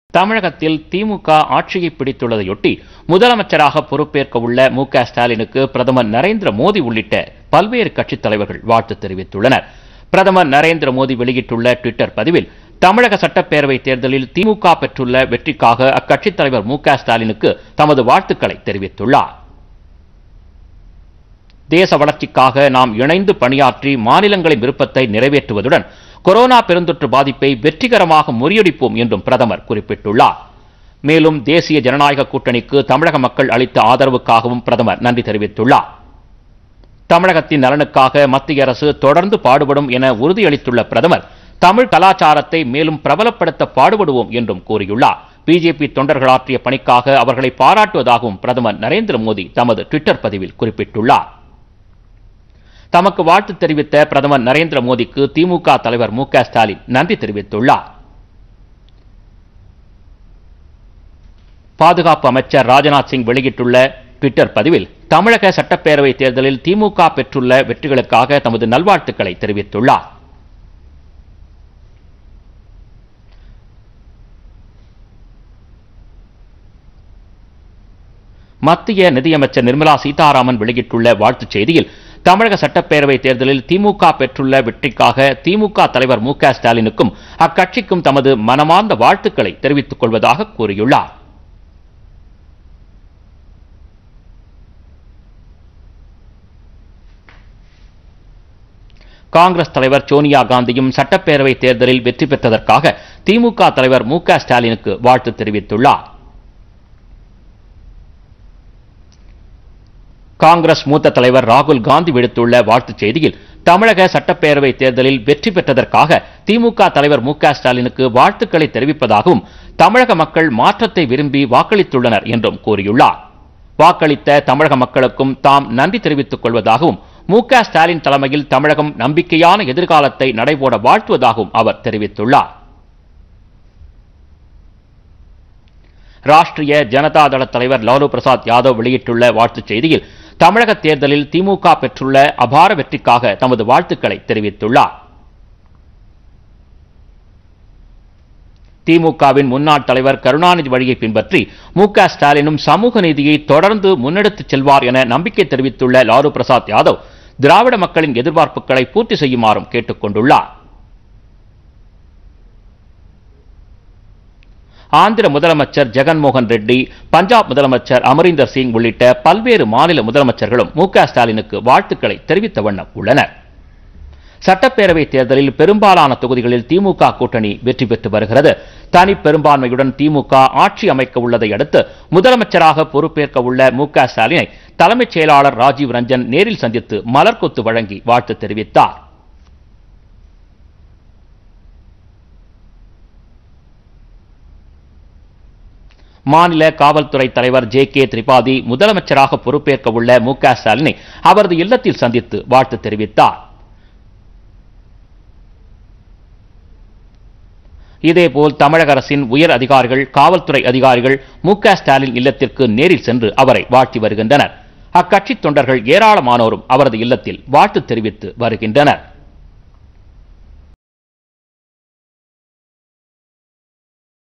தமிழகத்தில் திமுக ஆட்சியை பிடித்துள்ளதையொட்டி முதலமைச்சராக பொறுப்பேற்க உள்ள மு க ஸ்டாலினுக்கு பிரதமர் நரேந்திர மோடி உள்ளிட்ட பல்வேறு கட்சித் தலைவர்கள் வாழ்த்து தெரிவித்துள்ளனர் பிரதமர் நரேந்திர மோடி வெளியிட்டுள்ள ட்விட்டர் பதிவில் தமிழக சட்டப்பேரவை தேர்தலில் திமுக பெற்றுள்ள வெற்றிக்காக அக்கட்சித் தலைவர் மு க ஸ்டாலினுக்கு தமது வாழ்த்துக்களை தெரிவித்துள்ளார் தேச வளர்ச்சிக்காக நாம் இணைந்து பணியாற்றி மாநிலங்களின் விருப்பத்தை நிறைவேற்றுவதுடன் கொரோனா பெருந்தொற்று பாதிப்பை வெற்றிகரமாக முறியடிப்போம் என்றும் பிரதமர் குறிப்பிட்டுள்ளார் மேலும் தேசிய ஜனநாயக கூட்டணிக்கு தமிழக மக்கள் அளித்த ஆதரவுக்காகவும் பிரதமர் நன்றி தெரிவித்துள்ளார் தமிழகத்தின் நலனுக்காக மத்திய அரசு தொடர்ந்து பாடுபடும் என உறுதியளித்துள்ள பிரதமர் தமிழ் கலாச்சாரத்தை மேலும் பிரபலப்படுத்த பாடுபடுவோம் என்றும் கூறியுள்ளார் பிஜேபி தொண்டர்கள் ஆற்றிய பணிக்காக அவர்களை பாராட்டுவதாகவும் பிரதமர் நரேந்திர மோடி தமது ட்விட்டர் பதிவில் குறிப்பிட்டுள்ளார் தமக்கு வாழ்த்து தெரிவித்த பிரதமர் நரேந்திர மோடிக்கு திமுக தலைவர் மு க ஸ்டாலின் நன்றி தெரிவித்துள்ளார் பாதுகாப்பு அமைச்சர் ராஜ்நாத் சிங் வெளியிட்டுள்ள ட்விட்டர் பதிவில் தமிழக சட்டப்பேரவை தேர்தலில் திமுக பெற்றுள்ள வெற்றிகளுக்காக தமது நல்வாழ்த்துக்களை தெரிவித்துள்ளார் மத்திய நிதியமைச்சர் நிர்மலா சீதாராமன் வெளியிட்டுள்ள வாழ்த்துச் செய்தியில் தமிழக சட்டப்பேரவை தேர்தலில் திமுக பெற்றுள்ள வெற்றிக்காக திமுக தலைவர் மு க ஸ்டாலினுக்கும் அக்கட்சிக்கும் தமது மனமார்ந்த வாழ்த்துக்களை தெரிவித்துக் கொள்வதாக கூறியுள்ளார் காங்கிரஸ் தலைவர் சோனியா காந்தியும் சட்டப்பேரவை தேர்தலில் வெற்றி பெற்றதற்காக திமுக தலைவர் மு க ஸ்டாலினுக்கு வாழ்த்து தெரிவித்துள்ளார் காங்கிரஸ் மூத்த தலைவர் ராகுல் காந்தி விடுத்துள்ள வாழ்த்துச் செய்தியில் தமிழக சட்டப்பேரவை தேர்தலில் வெற்றி பெற்றதற்காக திமுக தலைவர் மு க ஸ்டாலினுக்கு வாழ்த்துக்களை தெரிவிப்பதாகவும் தமிழக மக்கள் மாற்றத்தை விரும்பி வாக்களித்துள்ளனர் என்றும் கூறியுள்ளார் வாக்களித்த தமிழக மக்களுக்கும் தாம் நன்றி தெரிவித்துக் கொள்வதாகவும் மு க ஸ்டாலின் தலைமையில் தமிழகம் நம்பிக்கையான எதிர்காலத்தை நடைபோட வாழ்த்துவதாகவும் அவர் தெரிவித்துள்ளார் ராஷ்டிரிய ஜனதா தள தலைவர் லாலு பிரசாத் யாதவ் வெளியிட்டுள்ள வாழ்த்துச் செய்தியில் தமிழக தேர்தலில் திமுக பெற்றுள்ள அபார வெற்றிக்காக தமது வாழ்த்துக்களை தெரிவித்துள்ளார் திமுகவின் முன்னாள் தலைவர் கருணாநிதி வழியை பின்பற்றி மு க ஸ்டாலினும் சமூக நீதியை தொடர்ந்து முன்னெடுத்துச் செல்வார் என நம்பிக்கை தெரிவித்துள்ள லாலு பிரசாத் யாதவ் திராவிட மக்களின் எதிர்பார்ப்புகளை பூர்த்தி செய்யுமாறும் கேட்டுக் கொண்டுள்ளார் ஆந்திர முதலமைச்சர் ஜெகன்மோகன் ரெட்டி பஞ்சாப் முதலமைச்சர் அமரீந்தர் சிங் உள்ளிட்ட பல்வேறு மாநில முதலமைச்சர்களும் மு க ஸ்டாலினுக்கு வாழ்த்துக்களை தெரிவித்த வண்ணம் உள்ளனர் சட்டப்பேரவை தேர்தலில் பெரும்பாலான தொகுதிகளில் திமுக கூட்டணி வெற்றி பெற்று வருகிறது தனி பெரும்பான்மையுடன் திமுக ஆட்சி அமைக்க உள்ளதை அடுத்து முதலமைச்சராக பொறுப்பேற்க உள்ள மு க ஸ்டாலினை தலைமைச் செயலாளர் ராஜீவ் ரஞ்சன் நேரில் சந்தித்து மலர்கொத்து வழங்கி வாழ்த்து தெரிவித்தார் மாநில காவல்துறை தலைவர் ஜே கே திரிபாதி முதலமைச்சராக பொறுப்பேற்க உள்ள மு க ஸ்டாலினை அவரது இல்லத்தில் சந்தித்து வாழ்த்து தெரிவித்தார் இதேபோல் தமிழக அரசின் உயர் அதிகாரிகள் காவல்துறை அதிகாரிகள் மு க ஸ்டாலின் இல்லத்திற்கு நேரில் சென்று அவரை வாழ்த்தி வருகின்றனர் அக்கட்சி தொண்டர்கள் ஏராளமானோரும் அவரது இல்லத்தில் வாழ்த்து தெரிவித்து வருகின்றனர்